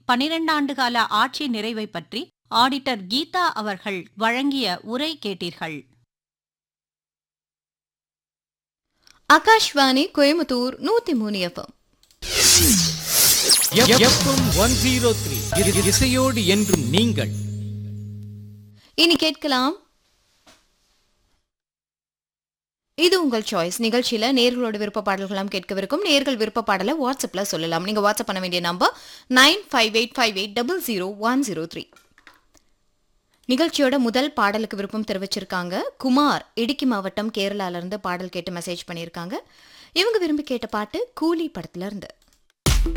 பனிரெண்டு ஆண்டுகால ஆட்சி நிறைவை பற்றி ஆடிட்டர் கீதா அவர்கள் வழங்கிய உரை கேட்டீர்கள் ஆகாஷ்வாணி கோயம்புத்தூர் நூத்தி மூணு FM FM one zero three இசையோடு என்றும் நீங்கள் இனி கேட்கலாம் இது உங்கள் சாய்ஸ் நிகழ்ச்சியில நேர்களோட விருப்ப பாடல்களாம் கேட்கவிருக்கும் நேர்கள் விருப்ப பாடலை வாட்ஸ்அப்ல சொல்லலாம் நீங்க வாட்ஸ்அப் பண்ண வேண்டிய number nine five eight five eight double zero one zero three நிகழ்ச்சியோட முதல் பாடலுக்கு விருப்பம் தெரிவிச்சிருக்காங்க குமார் இடுக்கி மாவட்டம் கேரளால இருந்து பாடல் கேட்டு மெசேஜ் பண்ணியிருக்காங்க இவங்க விரும்பி கேட்ட பாட்டு கூலி படத்துல இருந்து